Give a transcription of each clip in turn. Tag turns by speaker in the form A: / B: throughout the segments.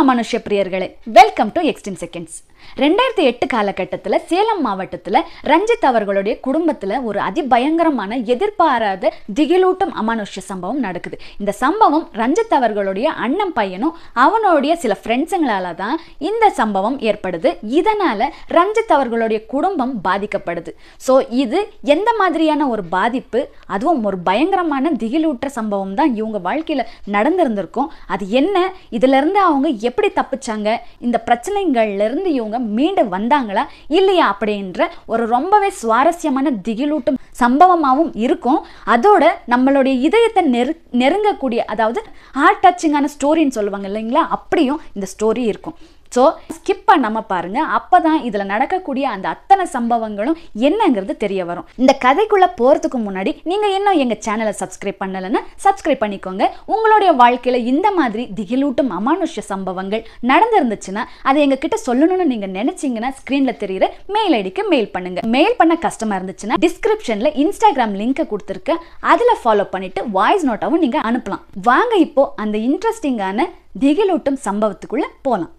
A: அமானுஷ்ய பிரியர்களே welcome to sixteen seconds ரெண்டாயிரத்தி எட்டு காலகட்டத்தில் சேலம் மாவட்டத்தில் ரஞ்சித் அவர்களுடைய குடும்பத்தில் ஒரு அதிபயங்கரமான எதிர்பாராத திகிலூட்டும் அமானுஷ்ய சம்பவம் நடக்குது இந்த சம்பவம் ரஞ்சித் அவர்களுடைய அண்ணன் பையனும் அவனுடைய சில ஃப்ரெண்ட்ஸுங்களால தான் இந்த சம்பவம் ஏற்படுது இதனால ரஞ்சித் அவர்களுடைய குடும்பம் பாதிக்கப்படுது ஸோ இது எந்த மாதிரியான ஒரு பாதிப்பு அதுவும் ஒரு பயங்கரமான திகிலூட்டுற சம்பவம் தான் இவங்க வாழ்க்கையில் நடந்திருந்திருக்கும் அது என்ன இதுல இருந்து அவங்க எப்படி தப்பிச்சாங்க இந்த பிரச்சனைகள்ல இருந்து இவங்க மீண்டு வந்தாங்களா இல்லையா அப்படின்ற ஒரு ரொம்பவே சுவாரஸ்யமான திகிலூட்டும் சம்பவமாகவும் இருக்கும் அதோட நம்மளுடைய இதயத்தை நெரு நெருங்கக்கூடிய அதாவது ஹார்ட் டச்சிங்கான ஸ்டோரின்னு சொல்லுவாங்க இல்லைங்களா அப்படியும் இந்த ஸ்டோரி இருக்கும் ஸோ ஸ்கிப் பண்ணாமல் பாருங்க அப்போ தான் இதில் நடக்கக்கூடிய அந்த அத்தனை சம்பவங்களும் என்னங்கிறது தெரிய வரும் இந்த கதைக்குள்ளே போகிறதுக்கு முன்னாடி நீங்கள் இன்னும் எங்கள் சேனலை சப்ஸ்கிரைப் பண்ணலைன்னா சப்ஸ்கிரைப் பண்ணிக்கோங்க உங்களுடைய வாழ்க்கையில் இந்த மாதிரி திகிலூட்டும் அமானுஷ்ய சம்பவங்கள் நடந்திருந்துச்சுன்னா அதை எங்ககிட்ட சொல்லணும்னு நீங்கள் நினச்சிங்கன்னா ஸ்க்ரீனில் தெரியுற மெயில் ஐடிக்கு மெயில் பண்ணுங்க மெயில் பண்ண கஷ்டமாக இருந்துச்சுன்னா டிஸ்கிரிப்ஷனில் இன்ஸ்டாகிராம் லிங்கை கொடுத்துருக்கேன் அதில் ஃபாலோ பண்ணிட்டு வாய்ஸ் நோட்டாவும் நீங்கள் அனுப்பலாம் வாங்க இப்போ அந்த இன்ட்ரெஸ்டிங்கான திகிலூட்டும் சம்பவத்துக்குள்ளே போகலாம்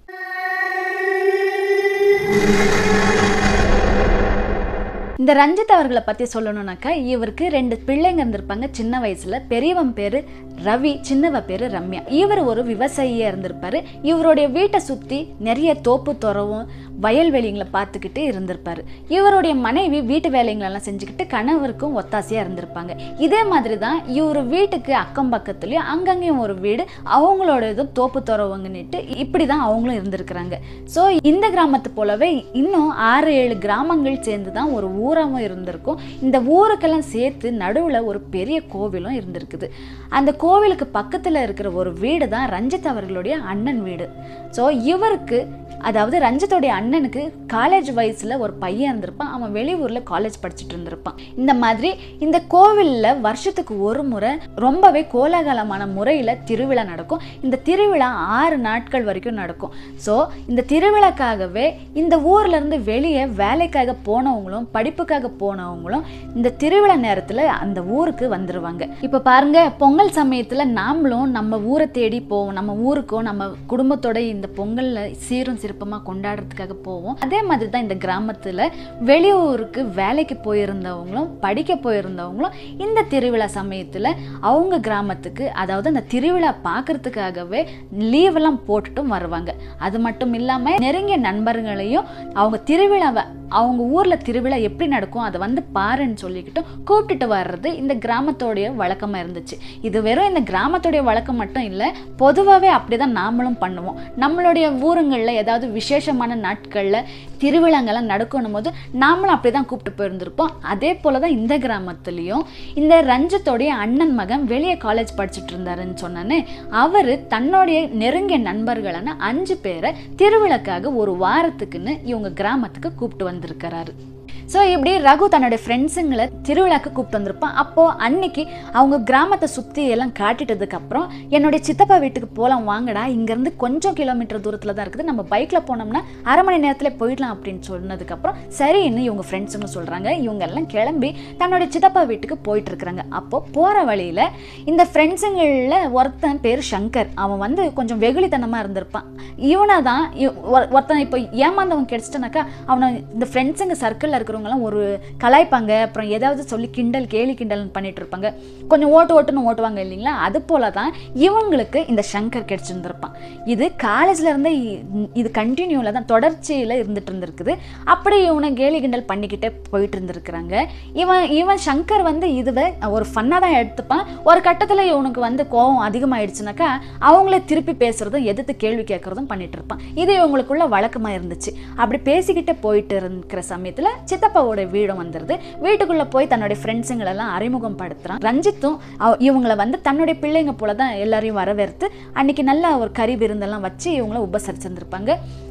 A: இந்த ரஞ்சித் அவர்களை பற்றி சொல்லணும்னாக்கா இவருக்கு ரெண்டு பிள்ளைங்க இருந்திருப்பாங்க சின்ன வயசுல பெரியவன் பேரு ரவி சின்னவ பேரு ரம்யா இவர் ஒரு விவசாயியா இருந்திருப்பாரு இவருடைய வீட்டை சுற்றி நிறைய தோப்பு துறவும் வயல்வெளிங்களை பார்த்துக்கிட்டு இருந்திருப்பாரு இவருடைய மனைவி வீட்டு வேலைங்களெல்லாம் செஞ்சுக்கிட்டு கணவருக்கும் ஒத்தாசையாக இருந்திருப்பாங்க இதே மாதிரி தான் இவர் வீட்டுக்கு அக்கம் பக்கத்துலேயும் அங்கங்கேயும் ஒரு வீடு அவங்களோட இதுவும் தோப்பு துறவுங்கன்னுட்டு இப்படி தான் அவங்களும் இருந்திருக்கிறாங்க ஸோ இந்த கிராமத்து போலவே இன்னும் ஆறு ஏழு கிராமங்கள் சேர்ந்து தான் ஒரு ஊராகவும் இருந்திருக்கும் இந்த ஊருக்கெல்லாம் சேர்த்து நடுவில் ஒரு பெரிய கோவிலும் இருந்திருக்குது அந்த கோவிலுக்கு பக்கத்தில் இருக்கிற ஒரு வீடு தான் ரஞ்சித் அவர்களுடைய அண்ணன் வீடு ஸோ இவருக்கு அதாவது ரஞ்சித்தோடைய அண்ணனுக்கு காலேஜ் வயசில் ஒரு பையன் இருந்திருப்பான் அவன் வெளியூரில் காலேஜ் படிச்சுட்டு இருந்திருப்பான் இந்த மாதிரி இந்த கோவிலில் வருஷத்துக்கு ஒரு முறை ரொம்பவே கோலாகலமான முறையில் திருவிழா நடக்கும் இந்த திருவிழா ஆறு நாட்கள் வரைக்கும் நடக்கும் ஸோ இந்த திருவிழாக்காகவே இந்த ஊர்ல இருந்து வெளியே வேலைக்காக போனவங்களும் படிப்புக்காக போனவங்களும் இந்த திருவிழா நேரத்தில் அந்த ஊருக்கு வந்துடுவாங்க இப்போ பாருங்க பொங்கல் சமயத்தில் நாமளும் நம்ம ஊரை தேடி போவோம் நம்ம ஊருக்கும் நம்ம குடும்பத்தோட இந்த பொங்கலில் சீரும் சிறப்பமாக கொண்டாடுறதுக்காக போவோம் அதே மாதிரி தான் இந்த கிராமத்தில் வெளியூருக்கு வேலைக்கு போயிருந்தவங்களும் படிக்க போயிருந்தவங்களும் இந்த திருவிழா சமயத்தில் அவங்க கிராமத்துக்கு அதாவது அந்த திருவிழா பார்க்கறதுக்காகவே லீவெல்லாம் போட்டுட்டும் வருவாங்க அது மட்டும் இல்லாமல் நெருங்கிய நண்பர்களையும் அவங்க திருவிழாவை அவங்க ஊரில் திருவிழா எப்படி நடக்கும் அதை வந்து பாருன்னு சொல்லிக்கிட்டும் கூப்பிட்டுட்டு வர்றது இந்த கிராமத்தோடைய வழக்கமாக இருந்துச்சு இது வெறும் இந்த கிராமத்தோடைய வழக்கம் மட்டும் இல்லை பொதுவாகவே அப்படி தான் நாமளும் பண்ணுவோம் நம்மளுடைய ஊருங்களில் ஏதாவது விசேஷமான நாட்களில் திருவிழாங்கள்லாம் நடக்கணும் போது நாமளும் அப்படி தான் கூப்பிட்டு போயிருந்திருப்போம் அதே போல் தான் இந்த கிராமத்துலேயும் இந்த ரஞ்சித்தோடைய அண்ணன் மகன் வெளியே காலேஜ் படிச்சுட்டு இருந்தாருன்னு சொன்னானே அவர் தன்னுடைய நெருங்கிய நண்பர்களான அஞ்சு பேரை திருவிழாக்காக ஒரு வாரத்துக்குன்னு இவங்க கிராமத்துக்கு கூப்பிட்டு வந்திருக்கிறாரு ஸோ இப்படி ரகு தன்னுடைய ஃப்ரெண்ட்ஸுங்களை திருவிழாக்கு கூப்பிட்டு வந்திருப்பான் அப்போது அன்னைக்கு அவங்க கிராமத்தை சுற்றி எல்லாம் காட்டிட்டதுக்கு அப்புறம் என்னுடைய சித்தப்பா வீட்டுக்கு போகலாம் வாங்கடா இங்கேருந்து கொஞ்சம் கிலோமீட்டர் தூரத்தில் தான் இருக்குது நம்ம பைக்கில் போனோம்னா அரை மணி நேரத்தில் போயிடலாம் அப்படின்னு சொன்னதுக்கப்புறம் சரின்னு இவங்க ஃப்ரெண்ட்ஸுங்க சொல்கிறாங்க இவங்க எல்லாம் கிளம்பி தன்னுடைய சித்தப்பா வீட்டுக்கு போயிட்டு இருக்கிறாங்க அப்போது போகிற வழியில் இந்த ஃப்ரெண்ட்ஸுங்களில் ஒருத்தன் பேர் சங்கர் அவன் வந்து கொஞ்சம் வெகுளித்தனமாக இருந்திருப்பான் இவனை தான் இவ- ஒரு- ஒருத்தன் இப்போ ஏமாந்தவன் கிடைச்சிட்டனாக்கா அவனை இந்த ஃப்ரெண்ட்ஸுங்க சர்க்கிளில் இருக்கிறவங்கலாம் ஒரு கலாய்ப்பாங்க அப்புறம் ஏதாவது சொல்லி கிண்டல் கேலி கிண்டல் பண்ணிட்டு இருப்பாங்க கொஞ்சம் ஓட்டு ஓட்டுன்னு ஓட்டுவாங்க இல்லைங்களா அது போல தான் இவங்களுக்கு இந்த சங்கர் கிடைச்சிருந்திருப்பான் இது காலேஜ்ல இருந்தே இ- இது கண்டினியூவில் தான் தொடர்ச்சியில் இருந்துட்டு இருந்திருக்குது அப்படி இவனை கேலி கிண்டல் பண்ணிக்கிட்டே போயிட்டு இருந்திருக்கிறாங்க இவன் இவன் சங்கர் வந்து இதுவை ஒரு ஃபன்னாக தான் எடுத்துப்பான் ஒரு கட்டத்தில் இவனுக்கு வந்து கோவம் அதிகமாயிடுச்சுனாக்கா அவங்களே திருப்பி பேசுறதும் எதிர்த்து கேள்வி கேட்கறதும் பண்ணிட்டு இருப்பான் இது இவங்களுக்குள்ள வழக்கமாக இருந்துச்சு அப்படி பேசிக்கிட்டே போயிட்டு இருக்கிற சமயத்தில் சித்தப்பாவோட வீடும் வந்துடுது வீட்டுக்குள்ளே போய் தன்னுடைய ஃப்ரெண்ட்ஸுங்களெல்லாம் அறிமுகம் படுத்துறான் ரஞ்சித்தும் அவ- இவங்களை வந்து தன்னுடைய பிள்ளைங்க போல தான் எல்லாரையும் வரவேற்று அன்னைக்கு நல்ல ஒரு கறி விருந்தெல்லாம் வச்சு இவங்கள உபசரிச்சிருந்திருப்பாங்க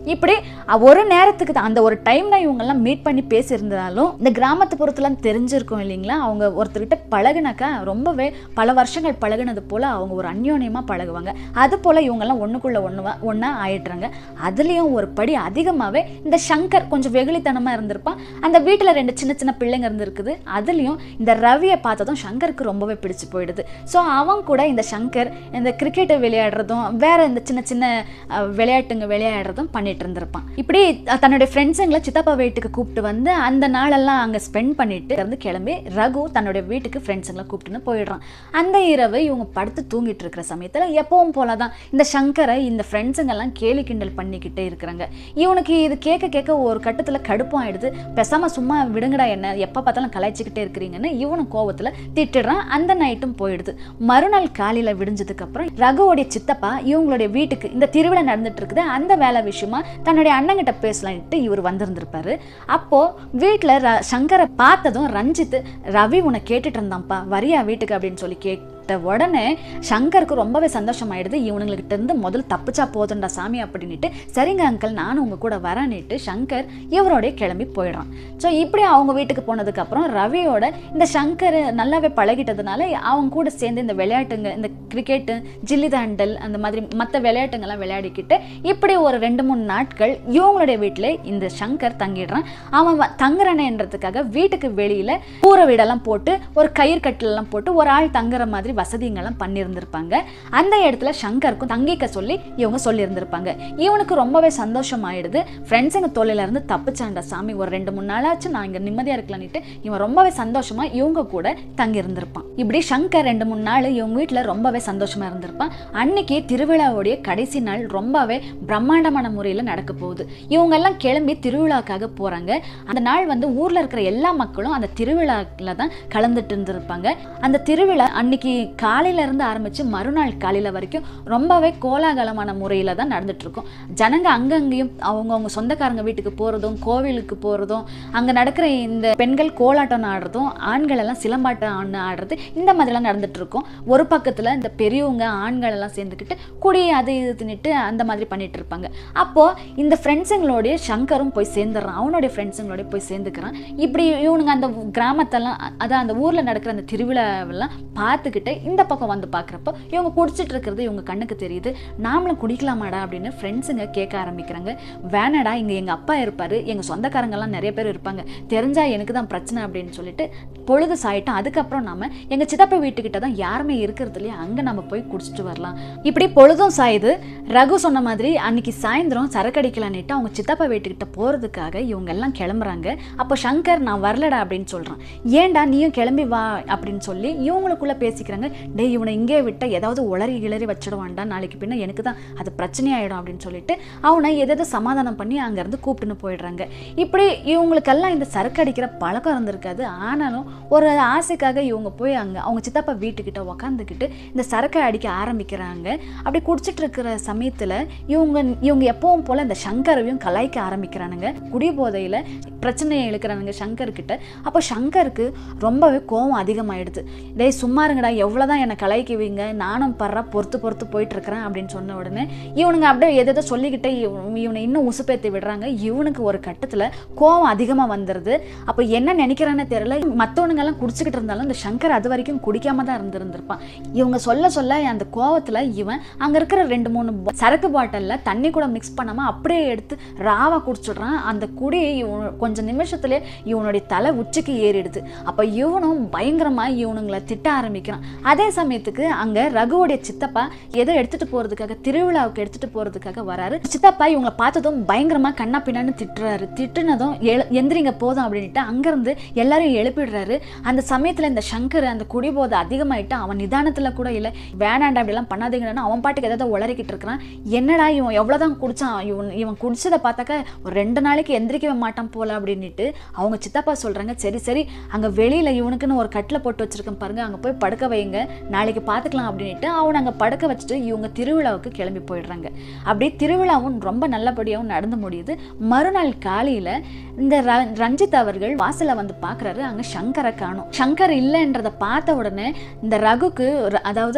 A: இப்படி அ- ஒரு நேரத்துக்கு தான் அந்த ஒரு டைம்ல இவங்கெல்லாம் மீட் பண்ணி பேசியிருந்தாலும் இந்த கிராமத்து புறத்துலாம் தெரிஞ்சிருக்கும் இல்லைங்களா அவங்க ஒருத்தர்கிட்ட பழகுனாக்கா ரொம்பவே பல வருஷங்கள் பழகுனது போல அவங்க ஒரு அந்யோன்யமாக பழகுவாங்க அது போல் இவங்கெல்லாம் ஒன்றுக்குள்ள ஒன்று ஒன்றா ஆயிடுறாங்க அதுலேயும் ஒரு படி அதிகமாகவே இந்த சங்கர் கொஞ்சம் வெகுளித்தனமாக இருந்திருப்பான் அந்த வீட்டில் ரெண்டு சின்ன சின்ன பிள்ளைங்க இருந்திருக்குது அதுலேயும் இந்த ரவியை பார்த்ததும் சங்கருக்கு ரொம்பவே பிடிச்சு போயிடுது ஸோ அவன் கூட இந்த சங்கர் இந்த கிரிக்கெட்டை விளையாடுறதும் வேற இந்த சின்ன சின்ன அஹ், விளையாட்டுங்க விளையாடுறதும் பண்ணிட்டு இருந்திருப்பான் இப்படி அஹ், தன்னுடைய ஃப்ரெண்ட்ஸுங்களை சித்தப்பா வீட்டுக்கு கூப்பிட்டு வந்து அந்த நாளெல்லாம் அங்கே ஸ்பெண்ட் பண்ணிட்டு இருந்து கிளம்பி ரகு தன்னுடைய வீட்டுக்கு ஃப்ரெண்ட்ஸுங்களை கூப்பிட்டுன்னு போயிடுறான் அந்த இரவு இவங்க படுத்து தூங்கிட்டு இருக்கிற சமயத்தில் எப்பவும் போல தான் இந்த சங்கரை இந்த ஃப்ரெண்ட்ஸுங்கெல்லாம் கேலி கிண்டல் பண்ணிக்கிட்டே இருக்கிறாங்க இவனுக்கு இது கேட்க கேட்க ஒரு கட்டத்தில் கடுப்பும் ஆயிடுது பேசாம சும்மா விடுங்கடா என்ன எப்போ பார்த்தாலும் கலாய்ச்சிக்கிட்டே இருக்கிறீங்கன்னு இவனும் கோவத்தில் திட்டுறான் அந்த நைட்டும் போயிடுது மறுநாள் காலையில் விடிஞ்சதுக்கு அப்புறம் ரகுவோடைய சித்தப்பா இவங்களுடைய வீட்டுக்கு இந்த திருவிழா நடந்துட்டு இருக்குது அந்த வேலை விஷயமா தன்னுடைய அண்ணங்கிட்ட பேசலான்ட்டு இவர் வந்திருந்திருப்பாரு அப்போ வீட்டில் ர சங்கரை பார்த்ததும் ரஞ்சித் ரவி உன்னை கேட்டுட்டு இருந்தான்ப்பா வரியா வீட்டுக்கு அப்படின்னு சொல்லி கேட்ட உடனே சங்கருக்கு ரொம்பவே சந்தோஷமாயிடுது இவனுங்ககிட்ட இருந்து முதல்ல தப்பிச்சா போதும்டா சாமி அப்படின்ட்டு சரிங்க அங்கிள் நானும் உங்க கூட வரேன்னுட்டு சங்கர் இவரோடய கிளம்பி போயிடுறான் ஸோ இப்படி அவங்க வீட்டுக்கு போனதுக்கப்புறம் ரவியோட இந்த சங்கர் நல்லாவே பழகிட்டதுனால அவங்க கூட சேர்ந்து இந்த விளையாட்டுங்க இந்த கிரிக்கெட்டு ஜில்லிதாண்டல் அந்த மாதிரி மற்ற விளையாட்டுங்கெல்லாம் விளையாடிக்கிட்டு இப்படி ஒரு ரெண்டு மூணு நாட்கள் இவங்களுடைய வீட்டில் இந்த சங்கர் தங்கிடுறான் அவன் வ- தங்குறானேன்றதுக்காக வீட்டுக்கு வெளியில கூரை வீடெல்லாம் போட்டு ஒரு கயிறு கட்டிலெல்லாம் போட்டு ஒரு ஆள் தங்குற மாதிரி வசதிங்கெல்லாம் பண்ணியிருந்திருப்பாங்க அந்த இடத்துல சங்கருக்கும் தங்கிக்க சொல்லி இவங்க சொல்லியிருந்திருப்பாங்க இவனுக்கு ரொம்பவே சந்தோஷம் ஆயிடுது ஃப்ரெண்ட்ஸுங்க தொழில இருந்து தப்பிச்சாண்டா சாமி ஒரு ரெண்டு மூணு நாளாச்சும் நான் இங்க நிம்மதியா இருக்கலான்னுட்டு இவன் ரொம்பவே சந்தோஷமா இவங்க கூட தங்கி இருந்திருப்பான் இப்படி சங்கர் ரெண்டு மூணு நாள் இவங்க வீட்டில் ரொம்பவே சந்தோஷமா இருந்திருப்பான் அன்னைக்கு திருவிழாவுடைய கடைசி நாள் ரொம்பவே பிரம்மாண்டமான முறையில் நடக்க போகுது இவங்க எல்லாம் கிளம்பி திருவிழாக்காக போறாங்க அந்த நாள் வந்து ஊர்ல இருக்கிற எல்லா மக்களும் அந்த திருவிழாவில் தான் கலந்துட்டு இருந்திருப்பாங்க அந்த திருவிழா அன்னைக்கு காலையில இருந்து ஆரம்பிச்சு மறுநாள் காலையில வரைக்கும் ரொம்பவே கோலாகலமான முறையில தான் நடந்துட்டு இருக்கும் ஜனங்க அங்கங்கேயும் அவங்கவுங்க சொந்தக்காரங்க வீட்டுக்கு போறதும் கோவிலுக்கு போறதும் அங்க நடக்கிற இந்த பெண்கள் கோலாட்டம் ஆடுறதும் ஆண்கள் எல்லாம் சிலம்பாட்டம் ஆடு- ஆடுறது இந்த மாதிரிலாம் நடந்துட்டு இருக்கும் ஒரு பக்கத்துல இந்த பெரியவங்க ஆண்கள் எல்லாம் சேர்ந்துக்கிட்டு குடி அது இது தின்னுட்டு அந்த மாதிரி பண்ணிட்டு இருப்பாங்க அப்போ இந்த ஃப்ரெண்ட்ஸுங்களோடைய சங்கரும் போய் சேர்ந்துடுறான் அவனுடைய ஃப்ரெண்ட்ஸுங்களோட போய் சேர்ந்துக்கிறான் இப்படி இவனுங்க அந்த கிராமத்தெல்லாம் அ- அதான் அந்த ஊர்ல நடக்கிற அந்த திருவிழாவெல்லாம் பார்த்துக்கிட்டு இந்த பக்கம் வந்து பார்க்குறப்போ இவங்க குடிச்சிட்டு இருக்கிறது இவங்க கண்ணுக்கு தெரியுது நாமளும் குடிக்கலாமாடா அப்படின்னு ஃப்ரெண்ட்ஸுங்க கேட்க ஆரம்பிக்கிறாங்க வேணடா இங்கே எங்கள் அப்பா இருப்பார் எங்கள் சொந்தக்காரங்கெல்லாம் நிறைய பேர் இருப்பாங்க தெரிஞ்சா எனக்கு தான் பிரச்சனை அப்படின்னு சொல்லிட்டு பொழுது சாயிட்டோம் அதுக்கப்புறம் நாம எங்கள் சித்தப்பா வீட்டுக்கிட்ட தான் யாருமே இருக்கிறது இல்லையா அங்கே நம்ம போய் குடிச்சிட்டு வரலாம் இப்படி பொழுதும் சாயுது ரகு சொன்ன மாதிரி அன்னைக்கு சாயந்தரம் சரக்கடிக்கலான்னுட்டு அவங்க சித்தப்பா வீட்டுக்கிட்ட போகிறதுக்காக இவங்க எல்லாம் கிளம்புறாங்க அப்போ சங்கர் நான் வரலடா அப்படின்னு சொல்கிறான் ஏன்டா நீயும் கிளம்பி வா அப்படின்னு சொல்லி இவங்களுக்குள்ள பேசிக்கிறாங்க டேய் இவனை இங்கே விட்டா ஏதாவது உளறி கிளறி வச்சிடுவான்டா நாளைக்கு பின்ன எனக்கு தான் அது பிரச்சனையாயிடும் அப்படின்னு சொல்லிட்டு அவனை எதாவது சமாதானம் பண்ணி அங்கேருந்து கூப்பிட்டுன்னு போயிடுறாங்க இப்படி இவங்களுக்கெல்லாம் இந்த சரக்கு அடிக்கிற பழக்கம் இருந்திருக்காது ஆனாலும் ஒரு ஆசைக்காக இவங்க போய் அங்கே அவங்க சித்தப்பா வீட்டுக்கிட்ட உக்காந்துக்கிட்டு இந்த சரக்கை அடிக்க ஆரம்பிக்கிறாங்க அப்படி குடிச்சிட்டு இருக்கிற சமயத்தில் இவங்க இவங்க எப்பவும் போல் இந்த சங்கரவையும் கலாய்க்க ஆரம்பிக்கிறானுங்க குடி போதையில் பிரச்சனையை இழுக்கிறானுங்க சங்கர்கிட்ட அப்போ சங்கருக்கு ரொம்பவே கோவம் அதிகமாயிடுது டேய் சும்மா இருங்கடா எவ்வளோதான் என்னை கலாய்க்குவீங்க நானும் பர்றா பொறுத்து பொறுத்து போயிட்டு இருக்கிறேன் அப்படின்னு சொன்ன உடனே இவனுங்க அப்படியே எதோ சொல்லிக்கிட்டே இவ- இவனை இன்னும் உசுப்பேத்தி விடுறாங்க இவனுக்கு ஒரு கட்டத்தில் கோவம் அதிகமாக வந்துடுது அப்போ என்ன நினைக்கிறானே தெரியல மற்றவனுங்கெல்லாம் குடிச்சிக்கிட்டு இருந்தாலும் இந்த சங்கர் அது வரைக்கும் குடிக்காம தான் இருந்திருந்திருப்பான் இவங்க சொல்ல சொல்ல அந்த கோவத்தில் இவன் அங்கே இருக்கிற ரெண்டு மூணு பா- சரக்கு பாட்டிலில் தண்ணி கூட மிக்ஸ் பண்ணாமல் அப்படியே எடுத்து ராவா குடிச்சிடுறான் அந்த குடி இவன் கொஞ்சம் நிமிஷத்துலேயே இவனுடைய தலை உச்சிக்கு ஏறிடுது அப்போ இவனும் பயங்கரமாக இவனுங்களை திட்ட ஆரம்பிக்கிறான் அதே சமயத்துக்கு அங்கே ரகுவோடைய சித்தப்பா ஏதோ எடுத்துட்டு போகிறதுக்காக திருவிழாவுக்கு எடுத்துட்டு போகிறதுக்காக வராரு சித்தப்பா இவங்களை பார்த்ததும் பயங்கரமாக கண்ணா பின்னான்னு திட்டுறாரு திட்டுனதும் எழு எந்திரிங்க போதும் அப்படின்ட்டு அங்கேருந்து எல்லாரையும் எழுப்பிடுறாரு அந்த சமயத்தில் இந்த சங்கர் அந்த குடிபோதை அதிகமாயிட்டு அவன் நிதானத்தில் கூட இல்லை வேணாண்டா அப்படிலாம் பண்ணாதீங்கன்னு அவன் பாட்டுக்கு ஏதாவது உளறிக்கிட்டு இருக்கிறான் என்னடா இவன் எவ்வளோதான் குடிச்சான் இவன் இவன் குடிச்சதை பார்த்தாக்க ஒரு ரெண்டு நாளைக்கு எந்திரிக்கவே மாட்டான் போல அப்படின்ட்டு அவங்க சித்தப்பா சொல்கிறாங்க சரி சரி அங்கே வெளியில் இவனுக்குன்னு ஒரு கட்டில் போட்டு வச்சிருக்கேன் பாருங்க அங்கே போய் படுக்க வைங்க நாளைக்கு பார்த்துக்கலாம் அப்படின்ட்டு அவனை அங்கே படுக்க வச்சுட்டு இவங்க திருவிழாவுக்கு கிளம்பி போயிடுறாங்க அப்படியே திருவிழாவும் ரொம்ப நல்லபடியாகவும் நடந்து முடியுது மறுநாள் காலையில் இந்த ர- ரஞ்சித் அவர்கள் வாசல்ல வந்து பார்க்குறாரு அங்கே சங்கரை காணும் சங்கர் இல்லைன்றதை பார்த்த உடனே இந்த ரகுக்கு ர- அதாவது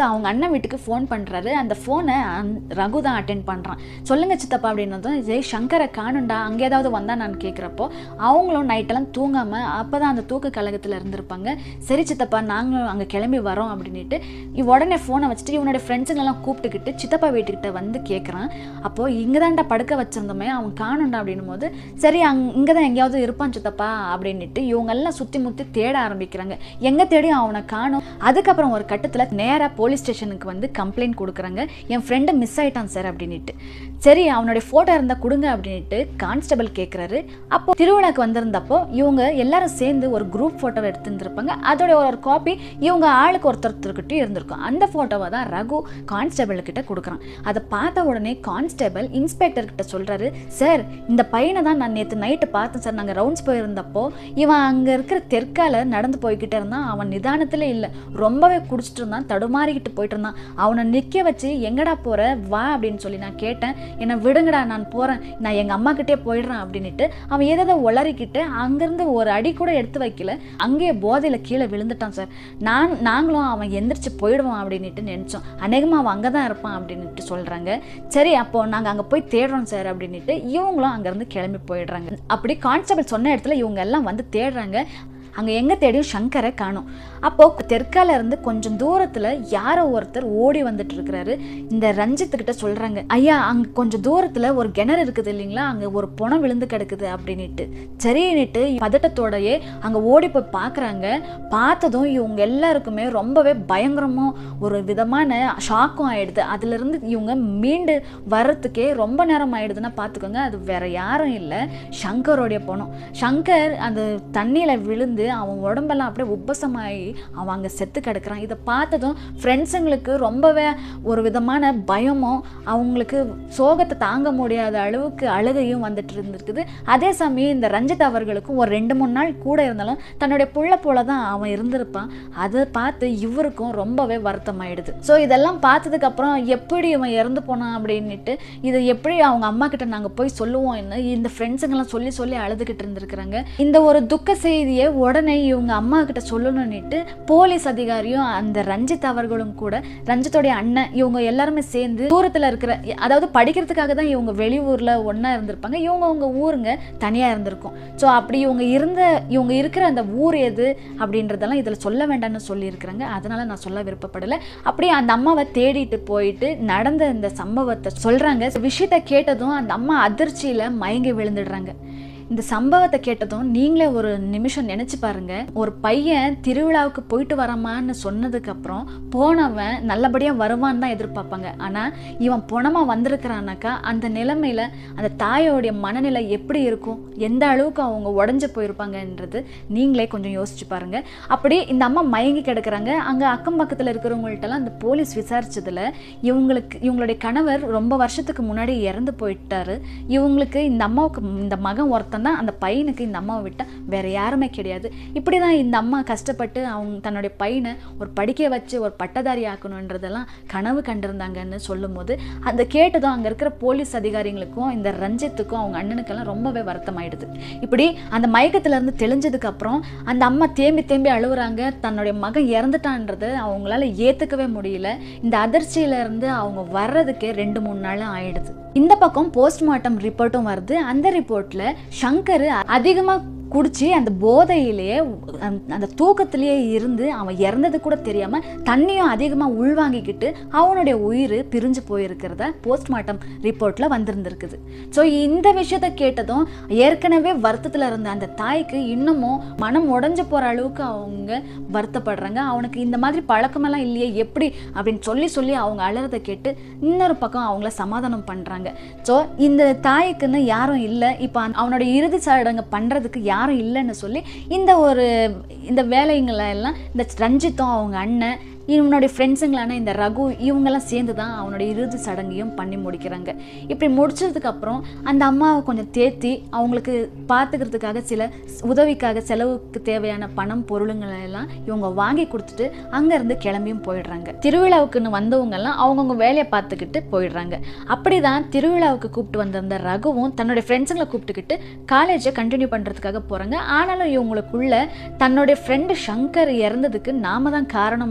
A: அவங்க அண்ணன் வீட்டுக்கு ஃபோன் பண்ணுறாரு அந்த ஃபோனை ரகு தான் அட்டென்ட் பண்ணுறான் சொல்லுங்க சித்தப்பா அப்படின்னதும் இதே சங்கரை காணுண்டா அங்கே ஏதாவது வந்தா நான் கேட்குறப்போ அவங்களும் நைட்டெல்லாம் தூங்காமல் அப்போ தான் அந்த தூக்க கழகத்தில் இருந்திருப்பாங்க சரி சித்தப்பா நாங்களும் அங்கே கிளம்பி வரோம் அப்படின்ட்டு இவ உடனே ஃபோனை வச்சுட்டு இவனுடைய ஃப்ரெண்ட்ஸுங்களெல்லாம் கூப்பிட்டுக்கிட்டு சித்தப்பா வீட்டுக்கிட்ட வந்து கேட்குறான் அப்போது இங்கே தான்டா படுக்க வச்சிருந்தோமே அவன் காணுண்டா அப்படின்னும் போது சரி அங் இங்கே தான் எங்கேயாவது இருப்பான் சித்தப்பா அப்படின்ட்டு இவங்கெல்லாம் சுற்றி முற்றி தேட ஆரம்பிக்கிறாங்க எங்கே தேடி அவனை காணும் அதுக்கப்புறம் ஒரு கட்டத்தில் நேராக போலீஸ் ஸ்டேஷனுக்கு வந்து கம்ப்ளைண்ட் கொடுக்குறாங்க என் ஃப்ரெண்டு மிஸ் ஆயிட்டான் சார் அப்படின்ட்டு சரி அவனுடைய ஃபோட்டோ இருந்தால் கொடுங்க அப்படின்ட்டு கான்ஸ்டபிள் கேட்குறாரு அப்போ திருவிழாக்கு வந்திருந்தப்போ இவங்க எல்லாரும் சேர்ந்து ஒரு குரூப் ஃபோட்டோ எடுத்துருந்துருப்பாங்க அதோட ஒரு காப்பி இவங்க ஆளுக்கு ஒருத்தருக்கிட்டே இருந்திருக்கும் அந்த ஃபோட்டோவை தான் ரகு கான்ஸ்டபிள் கிட்ட கொடுக்குறான் அதை பார்த்த உடனே கான்ஸ்டபிள் இன்ஸ்பெக்டர் கிட்ட சொல்றாரு சார் இந்த பையனை தான் நான் நேற்று நைட்டு பார்த்தேன் சார் நாங்கள் ரவுண்ட்ஸ் போயிருந்தப்போ இவன் அங்கே இருக்கிற தெற்கால நடந்து போய்கிட்டே இருந்தான் அவன் நிதானத்திலே இல்லை ரொம்பவே குடிச்சிட்டு இருந்தான் தடுமாறிக்கிட்டு போயிட்டு இருந்தான் அவனை நிற்க வச்சு எங்கடா போற வா அப்படின்னு சொல்லி நான் கேட்டேன் என்னை விடுங்கடா நான் போகிறேன் நான் எங்கள் அம்மா கிட்டே போயிடுறேன் அப்படின்ட்டு அவன் ஏதோ உளறிக்கிட்டு அங்கேருந்து ஒரு அடி கூட எடுத்து வைக்கல அங்கேயே போதையில் கீழே விழுந்துட்டான் சார் நான் நாங்களும் அவன் எந்திரிச்சு போயிடுவான் அப்படின்ட்டு நினச்சோம் அநேகமாக அவன் அங்கே தான் இருப்பான் அப்படின்ட்டு சொல்கிறாங்க சரி அப்போ நாங்கள் அங்கே போய் தேடுறோம் சார் அப்படின்ட்டு இவங்களும் அங்கேருந்து கிளம்பி போயிடுறாங்க அப்படி கான்ஸ்டபிள் சொன்ன இடத்துல இவங்க எல்லாம் வந்து தேடுறாங்க அங்கே எங்கே தேடியும் சங்கரை காணும் அப்போது தெற்கால இருந்து கொஞ்சம் தூரத்தில் யாரோ ஒருத்தர் ஓடி வந்துட்டு இருக்கிறாரு இந்த ரஞ்சித்துக்கிட்ட சொல்கிறாங்க ஐயா அங்கே கொஞ்சம் தூரத்தில் ஒரு கிணறு இருக்குது இல்லைங்களா அங்கே ஒரு புணம் விழுந்து கிடக்குது அப்படின்ட்டு சரின்னுட்டு பதட்டத்தோடயே அங்கே ஓடி போய் பார்க்குறாங்க பார்த்ததும் இவங்க எல்லாருக்குமே ரொம்பவே பயங்கரமும் ஒரு விதமான ஷாக்கும் ஆயிடுது அதுலேருந்து இவங்க மீண்டு வர்றதுக்கே ரொம்ப நேரம் ஆயிடுதுன்னா பார்த்துக்கோங்க அது வேற யாரும் இல்லை சங்கரோடைய பணம் சங்கர் அந்த தண்ணியில் விழுந்து அவன் உடம்பெல்லாம் அப்படியே உப்பசமாகி அவன் அங்கே செத்து கிடக்குறான் இதை பார்த்ததும் ஃப்ரெண்ட்ஸுங்களுக்கு ரொம்பவே ஒரு விதமான பயமும் அவங்களுக்கு சோகத்தை தாங்க முடியாத அளவுக்கு அழுகையும் வந்துட்டு இருந்திருக்குது அதே சமயம் இந்த ரஞ்சித் அவர்களுக்கும் ஒரு ரெண்டு மூணு நாள் கூட இருந்தாலும் தன்னுடைய புள்ள போல தான் அவன் இருந்திருப்பான் அதை பார்த்து இவருக்கும் ரொம்பவே வருத்தமாயிடுது ஸோ இதெல்லாம் பார்த்ததுக்கு அப்புறம் எப்படி இவன் இறந்து போனான் அப்படின்னுட்டு இதை எப்படி அவங்க அம்மா கிட்ட நாங்கள் போய் சொல்லுவோம் என்ன இந்த ஃப்ரெண்ட்ஸுங்கெல்லாம் சொல்லி சொல்லி அழுதுகிட்டு இருந்திருக்கிறாங்க இந்த ஒரு துக்க செய்தியை உடனே இவங்க அம்மா கிட்ட சொல்லணும்னுட்டு போலீஸ் அதிகாரியும் அந்த ரஞ்சித் அவர்களும் கூட ரஞ்சித்தோடைய அண்ணன் இவங்க எல்லாருமே சேர்ந்து தூரத்தில் இருக்கிற அதாவது படிக்கிறதுக்காக தான் இவங்க வெளியூரில் ஒன்றா இருந்திருப்பாங்க இவங்க அவங்க ஊருங்க தனியாக இருந்திருக்கும் ஸோ அப்படி இவங்க இருந்த இவங்க இருக்கிற அந்த ஊர் எது அப்படின்றதெல்லாம் இதில் சொல்ல வேண்டாம்னு சொல்லியிருக்கிறாங்க அதனால நான் சொல்ல விருப்பப்படலை அப்படியே அந்த அம்மாவை தேடிட்டு போயிட்டு நடந்த இந்த சம்பவத்தை சொல்கிறாங்க விஷயத்தை கேட்டதும் அந்த அம்மா அதிர்ச்சியில் மயங்கி விழுந்துடுறாங்க இந்த சம்பவத்தை கேட்டதும் நீங்களே ஒரு நிமிஷம் நினைச்சு பாருங்க ஒரு பையன் திருவிழாவுக்கு போயிட்டு வரமான்னு சொன்னதுக்கு அப்புறம் போனவன் நல்லபடியா வருவான்னு தான் எதிர்பார்ப்பாங்க ஆனா இவன் பொணமா வந்திருக்கிறானாக்கா அந்த நிலைமையில அந்த தாயோடைய மனநிலை எப்படி இருக்கும் எந்த அளவுக்கு அவங்க உடஞ்சு போயிருப்பாங்கன்றது நீங்களே கொஞ்சம் யோசிச்சு பாருங்க அப்படி இந்த அம்மா மயங்கி கிடக்குறாங்க அங்க அக்கம் பக்கத்துல இருக்கிறவங்கள்ட்டலாம் அந்த போலீஸ் விசாரிச்சதுல இவங்களுக்கு இவங்களுடைய கணவர் ரொம்ப வருஷத்துக்கு முன்னாடி இறந்து போயிட்டாரு இவங்களுக்கு இந்த அம்மாவுக்கு இந்த மகன் ஒருத்தன் தான் அந்த பையனுக்கு இந்த அம்மாவை விட்டால் வேற யாருமே கிடையாது இப்படி தான் இந்த அம்மா கஷ்டப்பட்டு அவங்க தன்னுடைய பையனை ஒரு படிக்க வச்சு ஒரு பட்டதாரி ஆக்கணுன்றதெல்லாம் கனவு கண்டிருந்தாங்கன்னு சொல்லும்போது அதை கேட்டதும் அங்கே இருக்கிற போலீஸ் அதிகாரிகளுக்கும் இந்த ரஞ்சித்துக்கும் அவங்க அண்ணனுக்கெல்லாம் ரொம்பவே வருத்தமாயிடுது இப்படி அந்த மயக்கத்துல இருந்து தெளிஞ்சதுக்கு அப்புறம் அந்த அம்மா தேம்பி தேம்பி அழுகுறாங்க தன்னுடைய மகன் இறந்துட்டான்றதை அவங்களால ஏத்துக்கவே முடியல இந்த அதிர்ச்சியில இருந்து அவங்க வர்றதுக்கே ரெண்டு மூணு நாள் ஆயிடுது இந்த பக்கம் போஸ்ட்மார்ட்டம் ரிப்போர்ட்டும் வருது அந்த ரிப்போர்ட்ல சங்கர் அதிகமா குடிச்சு அந்த போதையிலேயே அந்த- அந்த தூக்கத்திலேயே இருந்து அவன் இறந்தது கூட தெரியாம தண்ணியும் அதிகமா உள்வாங்கிக்கிட்டு அவனுடைய உயிர் பிரிஞ்சு போயிருக்கிறத போஸ்ட்மார்ட்டம் ரிப்போர்ட்ல வந்திருந்திருக்குது ஸோ இந்த விஷயத்த கேட்டதும் ஏற்கனவே வருத்தத்துல இருந்த அந்த தாய்க்கு இன்னமும் மனம் உடைஞ்சு போற அளவுக்கு அவங்க வருத்தப்படுறாங்க அவனுக்கு இந்த மாதிரி பழக்கமெல்லாம் இல்லையே எப்படி அப்படின்னு சொல்லி சொல்லி அவங்க அலறதை கேட்டு இன்னொரு பக்கம் அவங்கள சமாதானம் பண்றாங்க ஸோ இந்த தாய்க்குன்னு யாரும் இல்லை இப்போ அவனோட இறுதி சடங்கு பண்றதுக்கு யாரும் இல்லைன்னு சொல்லி இந்த ஒரு இந்த வேலைங்களை எல்லாம் இந்த ரஞ்சித்தும் அவங்க அண்ணன் இவனுடைய ஃப்ரெண்ட்ஸுங்களான இந்த ரகு இவங்கெல்லாம் சேர்ந்து தான் அவனுடைய இறுதி சடங்கையும் பண்ணி முடிக்கிறாங்க இப்படி முடிச்சதுக்கு அப்புறம் அந்த அம்மாவை கொஞ்சம் தேத்தி அவங்களுக்கு பார்த்துக்கிறதுக்காக சில உதவிக்காக செலவுக்கு தேவையான பணம் பொருளுங்களை எல்லாம் இவங்க வாங்கி கொடுத்துட்டு அங்கேருந்து கிளம்பியும் போயிடுறாங்க திருவிழாவுக்குன்னு வந்தவங்கெல்லாம் அவங்கவுங்க வேலையை பார்த்துக்கிட்டு போயிடுறாங்க அப்படிதான் திருவிழாவுக்கு கூப்பிட்டு வந்திருந்த ரகுவும் தன்னுடைய ஃப்ரெண்ட்ஸுங்களை கூப்பிட்டுக்கிட்டு காலேஜை கண்டினியூ பண்ணுறதுக்காக போகிறாங்க ஆனாலும் இவங்களுக்குள்ள தன்னுடைய ஃப்ரெண்டு சங்கர் இறந்ததுக்கு நாம தான் காரணமாயிட்டோமோ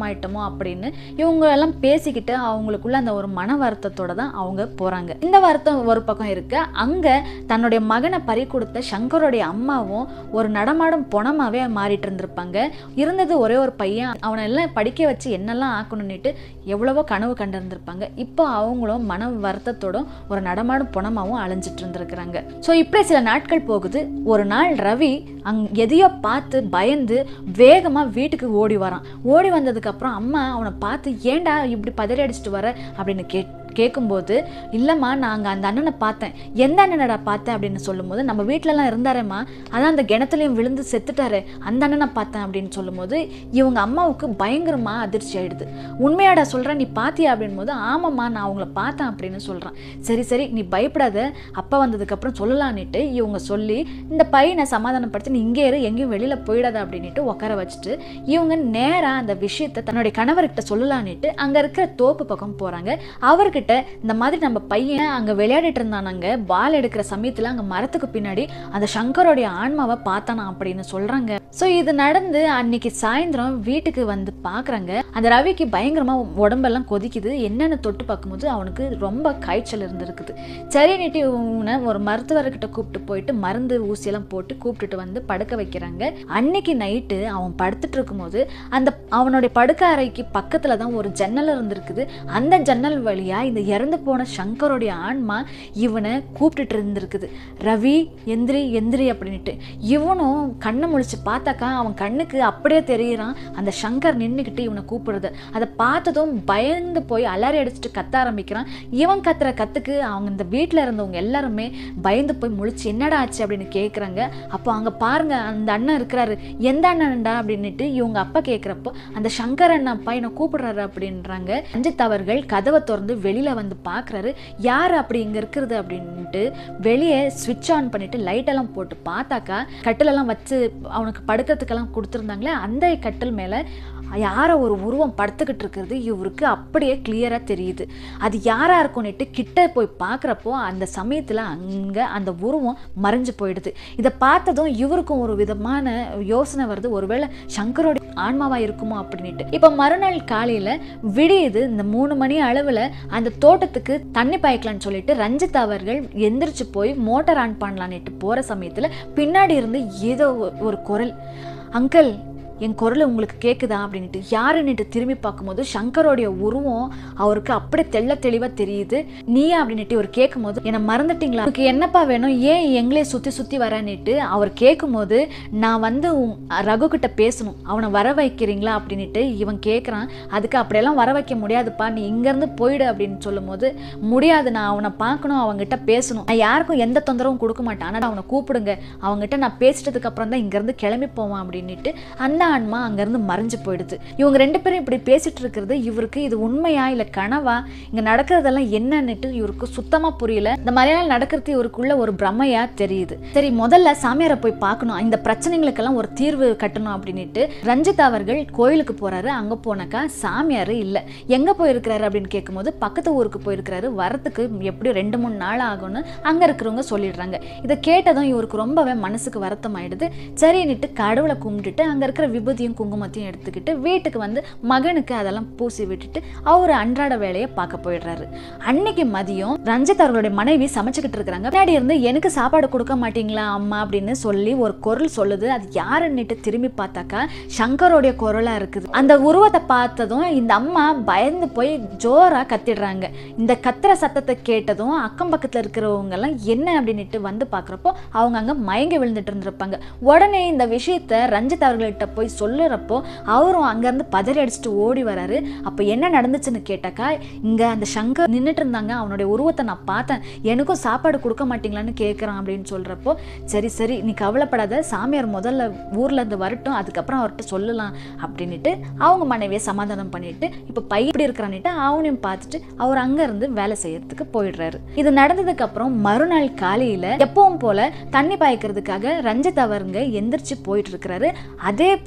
A: போகணும் அப்படின்னு இவங்க எல்லாம் பேசிக்கிட்டு அவங்களுக்குள்ள அந்த ஒரு மன வருத்தத்தோட தான் அவங்க போறாங்க இந்த வருத்தம் ஒரு பக்கம் இருக்க அங்க தன்னுடைய மகனை பறி கொடுத்த சங்கரோடைய அம்மாவும் ஒரு நடமாடும் பொணமாவே மாறிட்டு இருந்திருப்பாங்க இருந்தது ஒரே ஒரு பையன் அவனை எல்லாம் படிக்க வச்சு என்னெல்லாம் ஆக்கணும்னுட்டு எவ்வளவோ கனவு கண்டிருந்திருப்பாங்க இப்போ அவங்களும் மன வருத்தத்தோடும் ஒரு நடமாடும் பொணமாவும் அலைஞ்சிட்டு இருந்திருக்கிறாங்க ஸோ இப்படி சில நாட்கள் போகுது ஒரு நாள் ரவி அங் எதையோ பார்த்து பயந்து வேகமாக வீட்டுக்கு ஓடி வரான் ஓடி வந்ததுக்கப்புறம் அம்மா அவனை பார்த்து ஏன்டா இப்படி பதறி அடிச்சிட்டு வர அப்படின்னு கேட் கேட்கும்போது இல்லைம்மா நான் அங்கே அந்த அண்ணனை பார்த்தேன் எந்த அண்ணனடா பார்த்தேன் அப்படின்னு சொல்லும்போது நம்ம வீட்டிலலாம் இருந்தாரேம்மா அதான் அந்த கிணத்துலையும் விழுந்து செத்துட்டாரு அந்த அண்ணனை பார்த்தேன் அப்படின்னு சொல்லும்போது இவங்க அம்மாவுக்கு பயங்கரமா அதிர்ச்சி ஆயிடுது உண்மையாடா சொல்கிறேன் நீ பார்த்தியா அப்படின் போது ஆமாம்மா நான் அவங்கள பார்த்தேன் அப்படின்னு சொல்கிறான் சரி சரி நீ பயப்படாத அப்பா வந்ததுக்கப்புறம் சொல்லலான்னுட்டு இவங்க சொல்லி இந்த பையனை சமாதானப்படுத்தி நீ இங்கே இரு எங்கேயும் வெளியில் போயிடாத அப்படின்ட்டு உட்கார வச்சுட்டு இவங்க நேராக அந்த விஷயத்தை தன்னுடைய கணவர்கிட்ட சொல்லலான்னுட்டு அங்கே இருக்கிற தோப்பு பக்கம் போகிறாங்க அவர்கிட்ட இந்த மாதிரி நம்ம பையன் அங்கே விளையாடிட்டு இருந்தானாங்க பால் எடுக்கிற சமயத்தில் அங்கே மரத்துக்கு பின்னாடி அந்த சங்கரோடைய ஆன்மாவை பார்த்தானா அப்படின்னு சொல்கிறாங்க ஸோ இது நடந்து அன்னைக்கு சாயந்தரம் வீட்டுக்கு வந்து பார்க்குறாங்க அந்த ரவிக்கு பயங்கரமாக உடம்பெல்லாம் கொதிக்குது என்னென்னு தொட்டு பார்க்கும்போது அவனுக்கு ரொம்ப காய்ச்சல் இருந்திருக்குது சரின்னுட்டு இவனை ஒரு மருத்துவர்கிட்ட கூப்பிட்டு போயிட்டு மருந்து ஊசியெல்லாம் போட்டு கூப்பிட்டுட்டு வந்து படுக்க வைக்கிறாங்க அன்னைக்கு நைட்டு அவன் படுத்துட்டு இருக்கும்போது அந்த அவனுடைய படுக்க அறைக்கு பக்கத்தில் தான் ஒரு ஜன்னல் இருந்திருக்குது அந்த ஜன்னல் வழியாக இந்த இறந்து போன சங்கரோடைய ஆன்மா இவனை கூப்பிட்டுட்டு இருந்திருக்குது ரவி எந்திரி எந்திரி அப்படின்ட்டு இவனும் கண்ணை முழிச்சு பார்த்தாக்கா அவன் கண்ணுக்கு அப்படியே தெரியுறான் அந்த சங்கர் நின்றுக்கிட்டு இவனை கூப்பிடுறது அதை பார்த்ததும் பயந்து போய் அலறி அடிச்சுட்டு கத்த ஆரம்பிக்கிறான் இவன் கத்துற கத்துக்கு அவங்க இந்த வீட்டில் இருந்தவங்க எல்லாருமே பயந்து போய் முழிச்சு என்னடா ஆச்சு அப்படின்னு கேட்குறாங்க அப்போ அங்கே பாருங்க அந்த அண்ணன் இருக்கிறாரு எந்த அண்ணன்டா அப்படின்னுட்டு இவங்க அப்பா கேட்குறப்போ அந்த சங்கர் அண்ணன் அப்பா என்னை கூப்பிடுறாரு அப்படின்றாங்க ரஞ்சித் அவர்கள் கதவை திறந்து வெளியில வந்து பார்க்குறாரு யார் அப்படி இங்கே இருக்கிறது அப்படின்ட்டு வெளியே ஸ்விட்ச் ஆன் பண்ணிட்டு லைட்டெல்லாம் போட்டு பார்த்தாக்கா கட்டிலெல்லாம் வச்சு அவனுக்கு படுக்கிறதுக்கெல்லாம் கொடுத்துருந்தாங்களே அந்த கட்டில் மேலே யாரோ ஒரு உருவம் படுத்துக்கிட்டு இருக்கிறது இவருக்கு அப்படியே கிளியராக தெரியுது அது யாரா இருக்கும்னுட்டு கிட்ட போய் பார்க்குறப்போ அந்த சமயத்தில் அங்கே அந்த உருவம் மறைஞ்சு போயிடுது இதை பார்த்ததும் இவருக்கும் ஒரு விதமான யோசனை வருது ஒருவேளை சங்கரோட ஆன்மாவா இருக்குமோ அப்படின்ட்டு இப்போ மறுநாள் காலையில் விடியுது இந்த மூணு மணி அளவில் அந்த தோட்டத்துக்கு தண்ணி பாய்க்கலான்னு சொல்லிட்டு ரஞ்சித் அவர்கள் எந்திரிச்சு போய் மோட்டார் ஆன் பண்ணலான்னுட்டு போகிற சமயத்தில் பின்னாடி இருந்து ஏதோ ஒரு குரல் அங்கிள் என் குரல் உங்களுக்கு கேட்குதா அப்படின்ட்டு யாருன்னுட்டு திரும்பி பார்க்கும்போது சங்கரோடைய உருவம் அவருக்கு அப்படியே தெள்ள தெளிவாக தெரியுது நீயா அப்படின்னுட்டு இவர் கேட்கும்போது என்னை மறந்துட்டீங்களா உனக்கு என்னப்பா வேணும் ஏன் எங்களே சுற்றி சுற்றி வரேன்னுட்டு அவர் கேட்கும்போது நான் வந்து உன் ரகு கிட்ட பேசணும் அவனை வர வைக்கிறீங்களா அப்படின்னுட்டு இவன் கேட்குறான் அதுக்கு அப்படியெல்லாம் வர வைக்க முடியாதுப்பா நீ இங்கேருந்து போயிடு அப்படின்னு சொல்லும்போது முடியாது நான் அவனை பார்க்கணும் அவங்ககிட்ட பேசணும் நான் யாருக்கும் எந்த தொந்தரவும் கொடுக்க மாட்டேன் ஆனால் அவனை கூப்பிடுங்க அவங்ககிட்ட நான் பேசிட்டதுக்கு அப்புறம் தான் இங்கேருந்து கிளம்பி போவான் அப்படின்னுட்டு அந்த ஆன்மா அங்கேருந்து மறைஞ்சு போயிடுது இவங்க ரெண்டு பேரும் இப்படி பேசிட்டு இருக்கிறது இவருக்கு இது உண்மையா இல்லை கனவா இங்கே நடக்கிறதெல்லாம் என்னன்னுட்டு இவருக்கு சுத்தமாக புரியல இந்த மாதிரியெல்லாம் நடக்கிறது இவருக்குள்ள ஒரு பிரமையா தெரியுது சரி முதல்ல சாமியாரை போய் பார்க்கணும் இந்த பிரச்சனைகளுக்கெல்லாம் ஒரு தீர்வு கட்டணும் அப்படின்னுட்டு ரஞ்சித் அவர்கள் கோயிலுக்கு போறாரு அங்கே போனாக்கா சாமியார் இல்லை எங்கே போயிருக்கிறாரு அப்படின்னு கேட்கும்போது பக்கத்து ஊருக்கு போயிருக்கிறாரு வரத்துக்கு எப்படி ரெண்டு மூணு நாள் ஆகும்னு அங்கே இருக்கிறவங்க சொல்லிடுறாங்க இதை கேட்டதும் இவருக்கு ரொம்பவே மனசுக்கு வருத்தம் ஆயிடுது சரின்னுட்டு கடவுளை கும்பிட்டுட்டு அங்கே இருக்கிற விபூதியும் குங்குமத்தையும் எடுத்துக்கிட்டு வீட்டுக்கு வந்து மகனுக்கு அதெல்லாம் பூசி விட்டுட்டு அவர் அன்றாட வேலையை பார்க்க போயிடுறாரு அன்னைக்கு மதியம் ரஞ்சித் அவர்களுடைய மனைவி சமைச்சுக்கிட்டு இருக்கிறாங்க பின்னாடி இருந்து எனக்கு சாப்பாடு கொடுக்க மாட்டீங்களா அம்மா அப்படின்னு சொல்லி ஒரு குரல் சொல்லுது அது யாருன்னுட்டு திரும்பி பார்த்தாக்கா சங்கரோடைய குரலா இருக்குது அந்த உருவத்தை பார்த்ததும் இந்த அம்மா பயந்து போய் ஜோரா கத்திடுறாங்க இந்த கத்துற சத்தத்தை கேட்டதும் அக்கம் பக்கத்துல இருக்கிறவங்க எல்லாம் என்ன அப்படின்னுட்டு வந்து பார்க்குறப்போ அவங்க அங்க மயங்கி விழுந்துட்டு இருந்திருப்பாங்க உடனே இந்த விஷயத்த ரஞ்சித் அவர்கள்ட்ட போய் சொல்லுறப்போ அவரும் அங்கேருந்து பதறி அடிச்சுட்டு ஓடி வராரு அப்போ என்ன நடந்துச்சுன்னு கேட்டாக்கா இங்கே அந்த சங்கர் நின்றுட்டு இருந்தாங்க அவனுடைய உருவத்தை நான் பார்த்தேன் எனக்கும் சாப்பாடு கொடுக்க மாட்டீங்களான்னு கேட்குறான் அப்படின்னு சொல்கிறப்போ சரி சரி நீ கவலைப்படாத சாமியார் முதல்ல ஊர்ல இருந்து வரட்டும் அதுக்கப்புறம் அவர்கிட்ட சொல்லலாம் அப்படின்னுட்டு அவங்க மனைவியை சமாதானம் பண்ணிட்டு இப்போ பை இப்படி இருக்கிறான்னுட்டு அவனையும் பார்த்துட்டு அவர் அங்கேருந்து வேலை செய்யறதுக்கு போயிடுறாரு இது நடந்ததுக்கு அப்புறம் மறுநாள் காலையில் எப்பவும் போல தண்ணி பாய்க்கிறதுக்காக ரஞ்சித் அவருங்க எந்திரிச்சு போயிட்டு இருக்கிறாரு அதே போல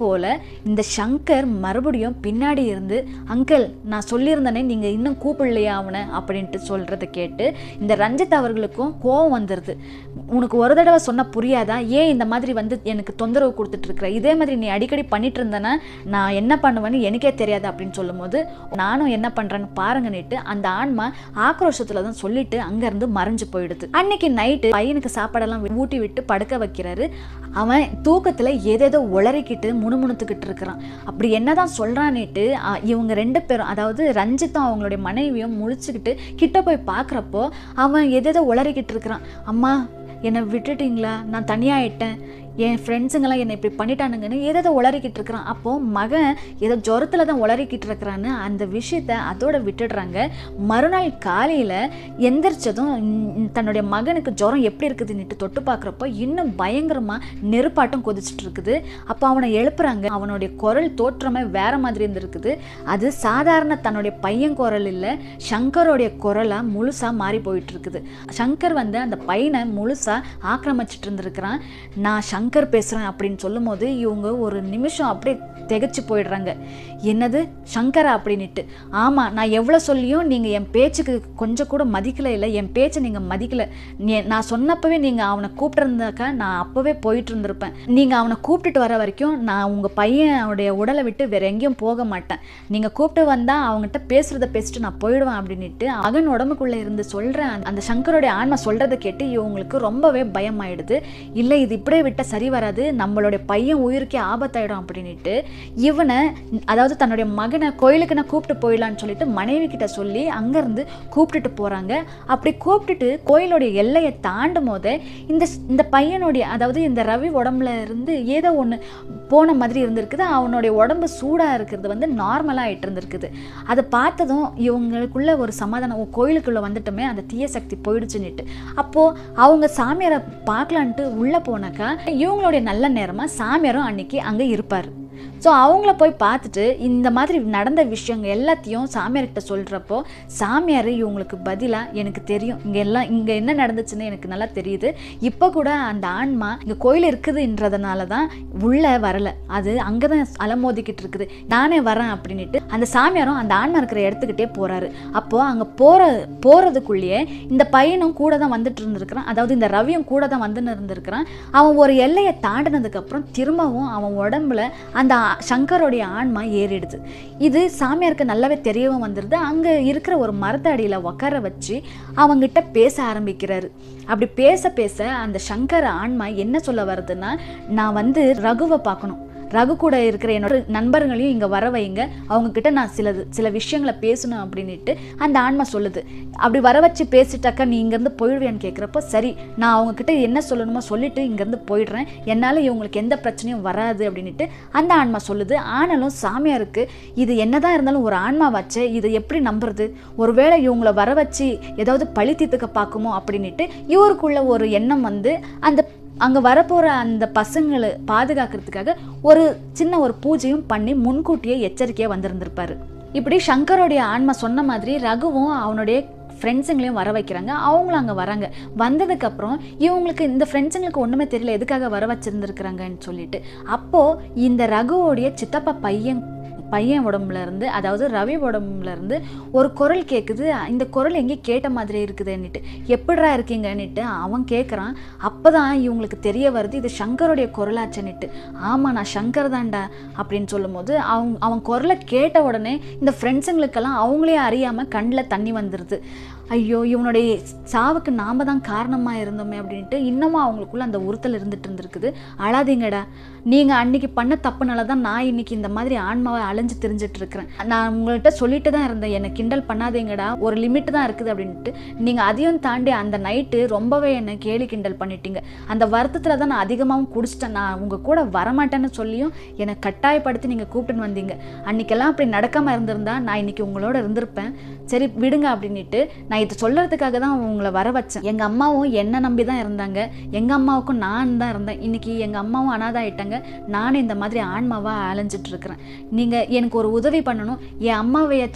A: போல் இந்த சங்கர் மறுபடியும் பின்னாடி இருந்து அங்கிள் நான் சொல்லியிருந்தேனே நீங்கள் இன்னும் கூப்பிடலையா அவனை அப்படின்ட்டு சொல்கிறத கேட்டு இந்த ரஞ்சித் அவர்களுக்கும் கோவம் வந்துடுது உனக்கு ஒரு தடவை சொன்னால் புரியாதா ஏன் இந்த மாதிரி வந்து எனக்கு தொந்தரவு கொடுத்துட்ருக்குற இதே மாதிரி நீ அடிக்கடி பண்ணிட்டு இருந்தேன்னா நான் என்ன பண்ணுவேன்னு எனக்கே தெரியாது அப்படின்னு சொல்லும்போது நானும் என்ன பண்ணுறேன்னு பாருங்கன்னுட்டு அந்த ஆன்மா ஆக்ரோஷத்தில் தான் சொல்லிட்டு அங்கேருந்து மறைஞ்சு போயிடுது அன்னைக்கு நைட்டு பையனுக்கு சாப்பாடெல்லாம் ஊட்டி விட்டு படுக்க வைக்கிறாரு அவன் தூக்கத்தில் ஏதேதோ உளறிக்கிட்டு முணுமுணுத்துக்கிட்டு இருக்கிறான் அப்படி என்னதான் சொல்கிறான்னுட்டு இவங்க ரெண்டு பேரும் அதாவது ரஞ்சித்தும் அவங்களுடைய மனைவியும் முழிச்சுக்கிட்டு கிட்ட போய் பார்க்குறப்போ அவன் எதேதோ உளறிக்கிட்டு இருக்கிறான் அம்மா என்னை விட்டுட்டீங்களா நான் தனியாயிட்டேன் என் ஃப்ரெண்ட்ஸுங்கெல்லாம் என்னை இப்படி பண்ணிட்டானுங்கன்னு ஏதோ உளறிக்கிட்டு இருக்கிறான் அப்போது மகன் ஏதோ ஜுரத்தில் தான் உளறிக்கிட்டு இருக்கிறான்னு அந்த விஷயத்த அதோட விட்டுடுறாங்க மறுநாள் காலையில் எந்திரிச்சதும் ம், தன்னுடைய மகனுக்கு ஜுரம் எப்படி இருக்குதுன்னுட்டு தொட்டு பார்க்குறப்போ இன்னும் பயங்கரமாக நெருப்பாட்டம் கொதிச்சிட்டு இருக்குது அப்போ அவனை எழுப்புறாங்க அவனுடைய குரல் தோற்றமே வேற மாதிரி இருந்திருக்குது அது சாதாரண தன்னுடைய பையன் குரல் இல்லை சங்கரோடைய குரலாக முழுசாக மாறி போயிட்டு இருக்குது சங்கர் வந்து அந்த பையனை முழுசாக ஆக்கிரமிச்சிட்டு இருந்திருக்கிறான் நான் சங்கர் பேசுகிறேன் அப்படின்னு சொல்லும்போது இவங்க ஒரு நிமிஷம் அப்படியே திகைச்சு போயிடுறாங்க என்னது சங்கரா அப்படின்னுட்டு ஆமாம் நான் எவ்வளோ சொல்லியும் நீங்கள் என் பேச்சுக்கு கொஞ்சம் கூட மதிக்கல இல்லை என் பேச்சை நீங்கள் மதிக்கலை நீ- நான் சொன்னப்பவே நீங்கள் அவனை கூப்பிட்டுருந்தாக்கா நான் அப்போவே போயிட்டு இருந்திருப்பேன் நீங்கள் அவனை கூப்பிட்டுட்டு வர வரைக்கும் நான் உங்கள் பையனுடைய உடலை விட்டு வேற எங்கேயும் போக மாட்டேன் நீங்கள் கூப்பிட்டு வந்தால் அவங்ககிட்ட பேசுகிறத பேசிட்டு நான் போயிடுவேன் அப்படின்னுட்டு அவன் உடம்புக்குள்ளே இருந்து சொல்கிறேன் அந்த சங்கருடைய ஆன்மா சொல்கிறத கேட்டு இவங்களுக்கு ரொம்பவே பயமாயிடுது இல்லை இது இப்படியே விட்டால் சரி வராது நம்மளுடைய பையன் உயிருக்கே ஆபத்தாயிடும் அப்படின்னுட்டு இவனை அதாவது தன்னுடைய மகனை கோயிலுக்கு நான் கூப்பிட்டு போயிடலான்னு சொல்லிட்டு மனைவி கிட்ட சொல்லி அங்கேருந்து கூப்பிட்டுட்டு போகிறாங்க அப்படி கூப்பிட்டுட்டு கோயிலுடைய எல்லையை தாண்டும் போதே இந்த இந்த பையனுடைய அதாவது இந்த ரவி உடம்புல இருந்து ஏதோ ஒன்று போன மாதிரி இருந்திருக்குது அவனுடைய உடம்பு சூடாக இருக்கிறது வந்து நார்மலாக ஆயிட்டு இருந்திருக்குது அதை பார்த்ததும் இவங்களுக்குள்ள ஒரு சமாதானம் ஓ கோயிலுக்குள்ளே வந்துட்டோமே அந்த தீய சக்தி போயிடுச்சுன்னுட்டு அப்போது அவங்க சாமியாரை பார்க்கலான்ட்டு உள்ளே போனாக்கா இவங்களுடைய நல்ல நேரமாக சாமியாரும் அன்னைக்கு அங்கே இருப்பார் ஸோ அவங்கள போய் பார்த்துட்டு இந்த மாதிரி நடந்த விஷயங்கள் எல்லாத்தையும் சாமியார்கிட்ட சொல்கிறப்போ சாமியார் இவங்களுக்கு பதிலாக எனக்கு தெரியும் இங்கே எல்லாம் இங்கே என்ன நடந்துச்சுன்னு எனக்கு நல்லா தெரியுது இப்போ கூட அந்த ஆன்மா இங்கே கோயில் இருக்குதுன்றதுனால தான் உள்ளே வரல அது அங்கே தான் அலமோதிக்கிட்டு இருக்குது நானே வரேன் அப்படின்ட்டு அந்த சாமியாரும் அந்த ஆன்மா இருக்கிற இடத்துக்கிட்டே போகிறாரு அப்போது அங்கே போகிற போகிறதுக்குள்ளேயே இந்த பையனும் கூட தான் வந்துட்டு இருந்திருக்கிறான் அதாவது இந்த ரவியும் கூட தான் வந்துன்னு இருந்திருக்கிறான் அவன் ஒரு எல்லையை தாண்டினதுக்கப்புறம் திரும்பவும் அவன் உடம்புல அந்த ஆ- சங்கரோடைய ஆன்மா ஏறிடுது இது சாமியாருக்கு நல்லாவே தெரியவும் வந்துடுது அங்கே இருக்கிற ஒரு மரத்தடியில் உட்கார வச்சு அவங்கிட்ட பேச ஆரம்பிக்கிறாரு அப்படி பேச பேச அந்த சங்கர ஆன்மா என்ன சொல்ல வருதுன்னா நான் வந்து ரகுவை பார்க்கணும் ரகு கூட இருக்கிற என்னோட நண்பர்களையும் இங்கே வர வைங்க அவங்க கிட்ட நான் சில சில விஷயங்களை பேசணும் அப்படின்ட்டு அந்த ஆன்மா சொல்லுது அப்படி வர வச்சு பேசிட்டாக்கா நீ இங்கேருந்து போயிடுவேன்னு கேட்குறப்போ சரி நான் அவங்க கிட்ட என்ன சொல்லணுமோ சொல்லிட்டு இங்கேருந்து போயிடுறேன் என்னால் இவங்களுக்கு எந்த பிரச்சனையும் வராது அப்படின்ட்டு அந்த ஆன்மா சொல்லுது ஆனாலும் சாமியாருக்கு இது என்னதான் இருந்தாலும் ஒரு ஆன்மா வச்சு இதை எப்படி நம்புறது ஒருவேளை இவங்கள வர வச்சு ஏதாவது பழி தீர்த்துக்க பார்க்குமோ அப்படின்ட்டு இவருக்குள்ள ஒரு எண்ணம் வந்து அந்த அங்கே வரப்போகிற அந்த பசங்களை பாதுகாக்கிறதுக்காக ஒரு சின்ன ஒரு பூஜையும் பண்ணி முன்கூட்டியே எச்சரிக்கையாக வந்திருந்திருப்பாரு இப்படி சங்கரோடைய ஆன்மா சொன்ன மாதிரி ரகுவும் அவனுடைய ஃப்ரெண்ட்ஸுங்களையும் வர வைக்கிறாங்க அவங்களும் அங்கே வராங்க வந்ததுக்கப்புறம் இவங்களுக்கு இந்த ஃப்ரெண்ட்ஸுங்களுக்கு ஒன்றுமே தெரியல எதுக்காக வர வச்சிருந்துருக்குறாங்கன்னு சொல்லிட்டு அப்போது இந்த ரகுவோடைய சித்தப்பா பையன் பையன் உடம்புல இருந்து அதாவது ரவி உடம்புல இருந்து ஒரு குரல் கேட்குது இந்த குரல் எங்கேயும் கேட்ட மாதிரி இருக்குதுன்னுட்டு எப்படிடா இருக்கீங்கன்னுட்டு அவன் கேட்குறான் அப்போ தான் இவங்களுக்கு தெரிய வருது இது சங்கருடைய குரலாச்சுன்னுட்டு ஆமாம் நான் சங்கர் தான்டா அப்படின்னு சொல்லும்போது அவங்க அவன் குரலை கேட்ட உடனே இந்த ஃப்ரெண்ட்ஸுங்களுக்கெல்லாம் அவங்களே அறியாமல் கண்ணில் தண்ணி வந்துடுது ஐயோ இவனுடைய சாவுக்கு நாம தான் காரணமாக இருந்தோமே அப்படின்ட்டு இன்னமும் அவங்களுக்குள்ள அந்த உறுத்தல் இருந்துட்டு இருந்திருக்குது அழாதீங்கடா நீங்கள் அன்னைக்கு பண்ண தப்புனால தான் நான் இன்னைக்கு இந்த மாதிரி ஆன்மாவை அலைஞ்சு திரிஞ்சிட்டு இருக்கிறேன் நான் உங்கள்கிட்ட சொல்லிட்டு தான் இருந்தேன் என்னை கிண்டல் பண்ணாதீங்கடா ஒரு லிமிட் தான் இருக்குது அப்படின்ட்டு நீங்கள் அதையும் தாண்டி அந்த நைட்டு ரொம்பவே என்னை கேலி கிண்டல் பண்ணிட்டீங்க அந்த வருத்தத்தில் தான் நான் அதிகமாகவும் குடிச்சிட்டேன் நான் உங்கள் கூட வரமாட்டேன்னு சொல்லியும் என்னை கட்டாயப்படுத்தி நீங்கள் கூப்பிட்டுன்னு வந்தீங்க அன்னைக்கெல்லாம் அப்படி நடக்காமல் இருந்திருந்தா நான் இன்னைக்கு உங்களோட இருந்திருப்பேன் சரி விடுங்க அப்படின்ட்டு நான் இது சொல்கிறதுக்காக தான் உங்களை வர வச்சேன் எங்கள் அம்மாவும் என்னை நம்பி தான் இருந்தாங்க எங்கள் அம்மாவுக்கும் நான் தான் இருந்தேன் இன்னைக்கு எங்கள் அம்மாவும் அனாதை ஆயிட்டாங்க நானும் இந்த மாதிரி ஆன்மாவாக அலைஞ்சிட்டு இருக்கிறேன் நீங்கள் எனக்கு ஒரு உதவி பண்ணணும் என் அம்மாவையாச்சும்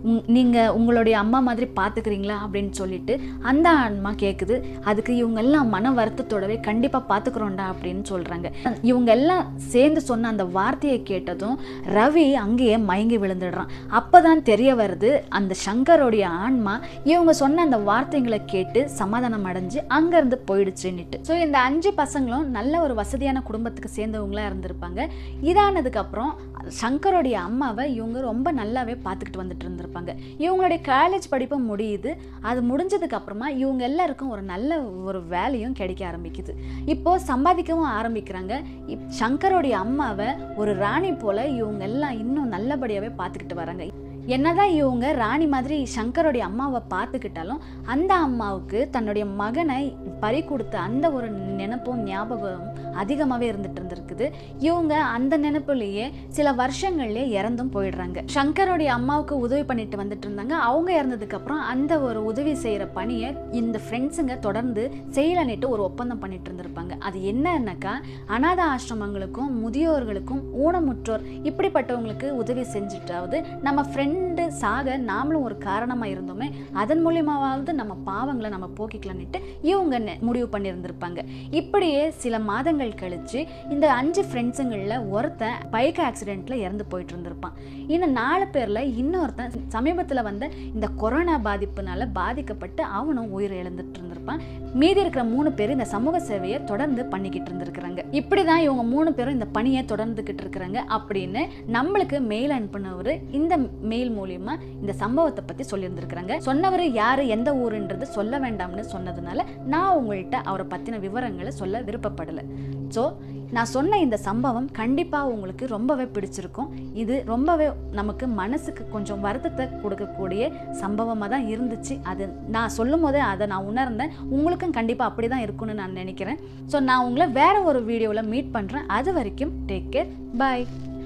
A: உங் நீங்கள் உங்களுடைய அம்மா மாதிரி பார்த்துக்கிறீங்களா அப்படின்னு சொல்லிட்டு அந்த ஆன்மா கேட்குது அதுக்கு இவங்க எல்லாம் மன வருத்தத்தோடவே கண்டிப்பாக பார்த்துக்குறோண்டா அப்படின்னு சொல்கிறாங்க இவங்க எல்லாம் சேர்ந்து சொன்ன அந்த வார்த்தையை கேட்டதும் ரவி அங்கேயே மயங்கி விழுந்துடுறான் அப்போ தான் தெரிய வருது அந்த சங்கரோடைய ஆன்மா இவங்க சொன்ன அந்த வார்த்தைகளை கேட்டு சமாதானம் அடைஞ்சு அங்கேருந்து போயிடுச்சுன்னுட்டு ஸோ இந்த அஞ்சு பசங்களும் நல்ல ஒரு வசதியான குடும்பத்துக்கு சேர்ந்தவங்களா இருந்திருப்பாங்க இதானதுக்கு அப்புறம் சங்கரோடைய அம்மாவை இவங்க ரொம்ப நல்லாவே பார்த்துக்கிட்டு வந்துட்டு இருந்திருப்பாங்க இவங்களுடைய காலேஜ் படிப்பு முடியுது அது முடிஞ்சதுக்கு அப்புறமா இவங்க எல்லாருக்கும் ஒரு நல்ல ஒரு வேலையும் கிடைக்க ஆரம்பிக்குது இப்போ சம்பாதிக்கவும் ஆரம்பிக்கிறாங்க இப் சங்கரோடைய அம்மாவை ஒரு ராணி போல இவங்க எல்லாம் இன்னும் நல்லபடியாகவே பார்த்துக்கிட்டு வராங்க என்னதான் இவங்க ராணி மாதிரி சங்கரோடைய அம்மாவை பார்த்துக்கிட்டாலும் அந்த அம்மாவுக்கு தன்னுடைய மகனை பறி கொடுத்த அந்த ஒரு நினைப்பும் ஞாபகம் அதிகமாகவே இருந்துட்டு இருந்திருக்குது இவங்க அந்த நினைப்புலேயே சில வருஷங்கள்லேயே இறந்தும் போயிடுறாங்க சங்கரோடைய அம்மாவுக்கு உதவி பண்ணிட்டு வந்துட்டு இருந்தாங்க அவங்க இறந்ததுக்கு அப்புறம் அந்த ஒரு உதவி செய்கிற பணியை இந்த ஃப்ரெண்ட்ஸுங்க தொடர்ந்து செய்யலன்னுட்டு ஒரு ஒப்பந்தம் பண்ணிட்டு இருந்திருப்பாங்க அது என்னன்னாக்கா அனாத ஆசிரமங்களுக்கும் முதியோர்களுக்கும் ஊனமுற்றோர் இப்படிப்பட்டவங்களுக்கு உதவி செஞ்சுட்டாவது நம்ம ஃப்ரெண்டு சாக நாமளும் ஒரு காரணமாக இருந்தோமே அதன் மூலியமாவது நம்ம பாவங்களை நம்ம போக்கிக்கலான்னுட்டு இவங்க நெ- முடிவு பண்ணியிருந்திருப்பாங்க இப்படியே சில மாதங்கள் கழிச்சு இந்த அஞ்சு ஃப்ரெண்ட்ஸுங்களில் ஒருத்தன் பைக் ஆக்சிடெண்ட்டில் இறந்து போயிட்டு இருந்திருப்பான் இந்த நாலு பேரில் இன்னொருத்தன் சமீபத்தில் வந்த இந்த கொரோனா பாதிப்புனால பாதிக்கப்பட்டு அவனும் உயிர் இழந்துட்டு இருந்திருப்பான் மீதி இருக்கிற மூணு பேர் இந்த சமூக சேவையை தொடர்ந்து பண்ணிக்கிட்டு இருந்திருக்கிறாங்க இப்படி தான் இவங்க மூணு பேரும் இந்த பணியை தொடர்ந்துக்கிட்டு இருக்கிறாங்க அப்படின்னு நம்மளுக்கு மெயில் அனுப்புனவர் இந்த மெயில் மூலியமா இந்த சம்பவத்தை பற்றி சொல்லியிருந்திருக்கிறாங்க சொன்னவர் யார் எந்த ஊருன்றது சொல்ல வேண்டாம்னு சொன்னதுனால நான் உங்கள்கிட்ட அவரை பற்றின விவரங்களை சொல்ல விருப்பப்படலை ஸோ நான் சொன்ன இந்த சம்பவம் கண்டிப்பாக உங்களுக்கு ரொம்பவே பிடிச்சிருக்கும் இது ரொம்பவே நமக்கு மனசுக்கு கொஞ்சம் வருத்தத்தை கொடுக்கக்கூடிய சம்பவமாக தான் இருந்துச்சு அது நான் சொல்லும் போதே அதை நான் உணர்ந்தேன் உங்களுக்கும் கண்டிப்பாக அப்படி தான் இருக்கும்னு நான் நினைக்கிறேன் ஸோ நான் உங்களை வேற ஒரு வீடியோவில் மீட் பண்ணுறேன் அது வரைக்கும் டேக் கேர் பை